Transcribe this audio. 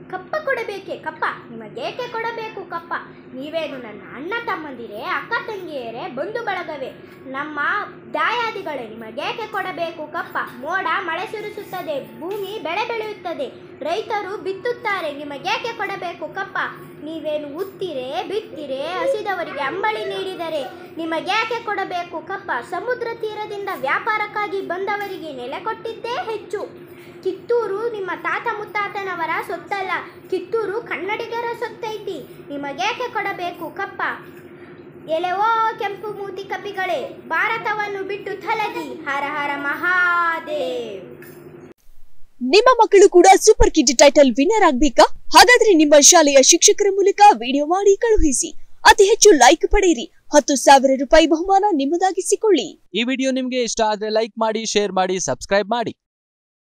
ಕಪ್ಪ ಕೊಡಬೇಕೆ ಕಪ್ಪ ನಿಮಗೇಕೆ ಕೊಡಬೇಕು ಕಪ್ಪ ನೀವೇನು ನನ್ನ ಅಣ್ಣ ತಮ್ಮಂದಿರೇ ಅಕ್ಕ ತಂಗಿಯರೇ ಬಂಧು ಬಳಗವೇ ನಮ್ಮ ದಾಯಾದಿಗಳೇ ನಿಮಗೇಕೆ ಕೊಡಬೇಕು ಕಪ್ಪ ಮೋಡ ಮಳೆ ಸುರಿಸುತ್ತದೆ ಭೂಮಿ ಬೆಳೆ ಬೆಳೆಯುತ್ತದೆ ರೈತರು ಬಿತ್ತುತ್ತಾರೆ ನಿಮಗೇಕೆ ಕೊಡಬೇಕು ಕಪ್ಪ ನೀವೇನು ಉತ್ತಿರೆ ಬಿತ್ತಿರೆ ಹಸಿದವರಿಗೆ ಅಂಬಳಿ ನೀಡಿದರೆ ನಿಮಗೇಕೆ ಕೊಡಬೇಕು ಕಪ್ಪ ಸಮುದ್ರ ತೀರದಿಂದ ವ್ಯಾಪಾರಕ್ಕಾಗಿ ಬಂದವರಿಗೆ ನೆಲೆ ಕೊಟ್ಟಿದ್ದೇ ಹೆಚ್ಚು ಕಿತ್ತೂರು ನಿಮ್ಮ ತಾತ ಮುತ್ತಾತನವರ ಸೊತ್ತಲ್ಲ ಕಿತ್ತೂರು ಕನ್ನಡಿಗರ ಸೊತ್ತೈತಿ ನಿಮಗೇಕೆ ಕೊಡಬೇಕು ಕಪ್ಪ ಎಲೆವೋ ಕೆಂಪು ಮೂತಿ ಕಪಿಗಳೇ ಭಾರತವನ್ನು ಬಿಟ್ಟು ತೊಲಗಿ ಹರ ಹರ ಮಹಾದೇವ್ ನಿಮ್ಮ ಮಕ್ಕಳು ಕೂಡ ಸೂಪರ್ ಕಿಡ್ ಟೈಟಲ್ ವಿನ್ನರ್ ಆಗ್ಬೇಕಾ ಹಾಗಾದ್ರೆ ನಿಮ್ಮ ಶಾಲೆಯ ಶಿಕ್ಷಕರ ಮೂಲಕ ವಿಡಿಯೋ ಮಾಡಿ ಕಳುಹಿಸಿ ಅತಿ ಹೆಚ್ಚು ಲೈಕ್ ಪಡೆಯಿರಿ ಹತ್ತು ಸಾವಿರ ರೂಪಾಯಿ ಬಹುಮಾನ ನಿಮ್ಮದಾಗಿಸಿಕೊಳ್ಳಿ ಈ ವಿಡಿಯೋ ನಿಮಗೆ ಇಷ್ಟ ಆದ್ರೆ ಲೈಕ್ ಮಾಡಿ ಶೇರ್ ಮಾಡಿ ಸಬ್ಸ್ಕ್ರೈಬ್ ಮಾಡಿ